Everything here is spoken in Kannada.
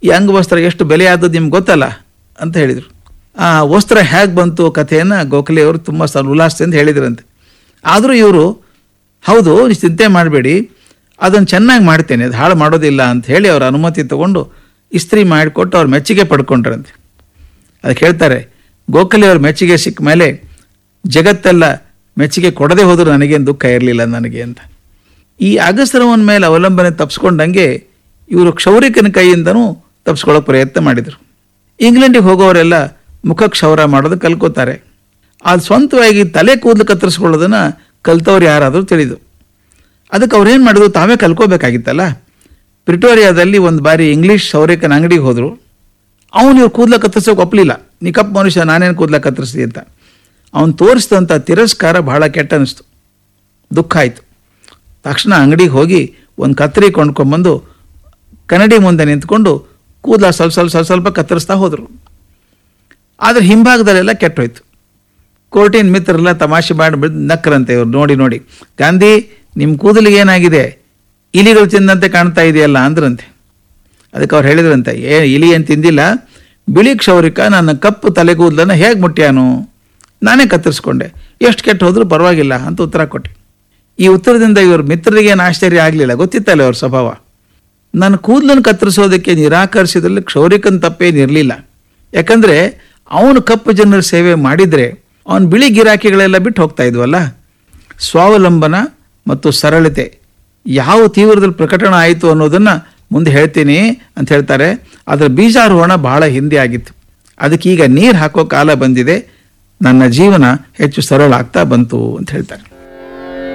ಈ ಅಂಗವಸ್ತ್ರ ಎಷ್ಟು ಬೆಲೆ ಆದದ್ದು ನಿಮ್ಗೆ ಗೊತ್ತಲ್ಲ ಅಂತ ಹೇಳಿದರು ಆ ವಸ್ತ್ರ ಹೇಗೆ ಬಂತು ಕಥೆಯನ್ನು ಗೋಖಲೆ ಅವರು ತುಂಬ ಸಲ ಉಲ್ಲಾಸದಿಂದ ಹೇಳಿದ್ರಂತೆ ಆದರೂ ಇವರು ಹೌದು ನೀವು ಚಿಂತೆ ಮಾಡಬೇಡಿ ಅದನ್ನು ಚೆನ್ನಾಗಿ ಮಾಡ್ತೇನೆ ಅದು ಹಾಳು ಮಾಡೋದಿಲ್ಲ ಅಂತ ಹೇಳಿ ಅವ್ರ ಅನುಮತಿ ತಗೊಂಡು ಇಸ್ತ್ರಿ ಮಾಡಿಕೊಟ್ಟು ಅವ್ರ ಮೆಚ್ಚುಗೆ ಪಡ್ಕೊಂಡ್ರಂತೆ ಅದಕ್ಕೆ ಹೇಳ್ತಾರೆ ಗೋಖಲೆ ಅವ್ರ ಮೆಚ್ಚುಗೆ ಸಿಕ್ಕ ಮೇಲೆ ಜಗತ್ತೆಲ್ಲ ಮೆಚ್ಚುಗೆ ಕೊಡದೆ ಹೋದರೂ ನನಗೇನು ದುಃಖ ಇರಲಿಲ್ಲ ನನಗೆ ಅಂತ ಈ ಅಗಸರವನ ಮೇಲೆ ಅವಲಂಬನೆ ತಪ್ಪಿಸ್ಕೊಂಡಂಗೆ ಇವರು ಕ್ಷೌರಿಕನ ಕೈಯಿಂದನೂ ತಪ್ಪಿಸ್ಕೊಳ್ಳೋಕೆ ಪ್ರಯತ್ನ ಮಾಡಿದರು ಇಂಗ್ಲೆಂಡಿಗೆ ಹೋಗೋರೆಲ್ಲ ಮುಖ ಕ್ಷೌರ ಮಾಡೋದು ಕಲ್ಕೋತಾರೆ ಅದು ಸ್ವಂತವಾಗಿ ತಲೆ ಕೂದಲು ಕತ್ತರಿಸ್ಕೊಳ್ಳೋದನ್ನು ಕಲ್ತವ್ರು ಯಾರಾದರೂ ತಿಳಿದು ಅದಕ್ಕೆ ಅವ್ರೇನು ಮಾಡಿದ್ರು ತಾವೇ ಕಲ್ಕೋಬೇಕಾಗಿತ್ತಲ್ಲ ಪ್ರಿಟೋರಿಯಾದಲ್ಲಿ ಒಂದು ಬಾರಿ ಇಂಗ್ಲೀಷ್ ಸೌರಿಕನ ಅಂಗಡಿಗೆ ಹೋದರು ಅವನು ಇವ್ರು ಕೂದಲ ಕತ್ತರಿಸೋಕೆ ಒಪ್ಪಲಿಲ್ಲ ನೀ ಕಪ್ಪು ಮನುಷ್ಯ ನಾನೇನು ಕೂದಲ ಕತ್ತರಿಸ್ತಿ ಅಂತ ಅವನು ತೋರಿಸಿದಂಥ ತಿರಸ್ಕಾರ ಬಹಳ ಕೆಟ್ಟ ಅನ್ನಿಸ್ತು ದುಃಖ ಆಯಿತು ತಕ್ಷಣ ಅಂಗಡಿಗೆ ಹೋಗಿ ಒಂದು ಕತ್ತರಿ ಕೊಂಡ್ಕೊಂಬಂದು ಕನ್ನಡಿ ಮುಂದೆ ನಿಂತ್ಕೊಂಡು ಕೂದಲ ಸ್ವಲ್ಪ ಸ್ವಲ್ಪ ಸ್ವಲ್ಪ ಸ್ವಲ್ಪ ಕತ್ತರಿಸ್ತಾ ಹೋದರು ಆದರೆ ಹಿಂಭಾಗದಲ್ಲೆಲ್ಲ ಕೆಟ್ಟೋಯ್ತು ಕೋರ್ಟಿನ ಮಿತ್ರರೆಲ್ಲ ತಮಾಷೆ ಮಾಡಿ ಬಿದ್ದು ನಕ್ಕರಂತೆ ಇವ್ರು ನೋಡಿ ನೋಡಿ ಗಾಂಧಿ ನಿಮ್ಮ ಕೂದಲಿಗೆ ಏನಾಗಿದೆ ಇಲಿಗಳು ತಿಂದಂತೆ ಕಾಣ್ತಾ ಇದೆಯಲ್ಲ ಅಂದ್ರಂತೆ ಅದಕ್ಕೆ ಅವ್ರು ಹೇಳಿದ್ರಂತೆ ಏ ಇಲಿ ಏನು ತಿಂದಿಲ್ಲ ಬಿಳಿ ಕ್ಷೌರಿಕ ನನ್ನ ಕಪ್ಪು ತಲೆಗೂದಲನ್ನು ಹೇಗೆ ಮುಟ್ಟ್ಯಾನು ನಾನೇ ಕತ್ತರಿಸ್ಕೊಂಡೆ ಎಷ್ಟು ಕೆಟ್ಟು ಹೋದ್ರೂ ಪರವಾಗಿಲ್ಲ ಅಂತ ಉತ್ತರ ಕೊಟ್ಟೆ ಈ ಉತ್ತರದಿಂದ ಇವ್ರ ಮಿತ್ರರಿಗೆ ಏನು ಆಶ್ಚರ್ಯ ಆಗಲಿಲ್ಲ ಗೊತ್ತಿತ್ತಲ್ಲ ಅವ್ರ ಸ್ವಭಾವ ನನ್ನ ಕೂದಲನ್ನು ಕತ್ತರಿಸೋದಕ್ಕೆ ನಿರಾಕರಿಸಿದ್ರಲ್ಲಿ ಕ್ಷೌರಿಕನ ತಪ್ಪೇನಿರಲಿಲ್ಲ ಯಾಕಂದರೆ ಅವನು ಕಪ್ಪು ಜನರ ಸೇವೆ ಮಾಡಿದರೆ ಅವನು ಬಿಳಿ ಗಿರಾಕಿಗಳೆಲ್ಲ ಬಿಟ್ಟು ಹೋಗ್ತಾ ಇದ್ವಲ್ಲ ಸ್ವಾವಲಂಬನ ಮತ್ತು ಸರಳತೆ ಯಾವ ತೀವ್ರದಲ್ಲಿ ಪ್ರಕಟಣ ಆಯಿತು ಅನ್ನೋದನ್ನು ಮುಂದೆ ಹೇಳ್ತೀನಿ ಅಂತ ಹೇಳ್ತಾರೆ ಅದರ ಬೀಜಾರೋಹಣ ಬಹಳ ಹಿಂದೆ ಆಗಿತ್ತು ಅದಕ್ಕೀಗ ನೀರು ಹಾಕೋ ಕಾಲ ಬಂದಿದೆ ನನ್ನ ಜೀವನ ಹೆಚ್ಚು ಸರಳ ಆಗ್ತಾ ಬಂತು ಅಂತ ಹೇಳ್ತಾರೆ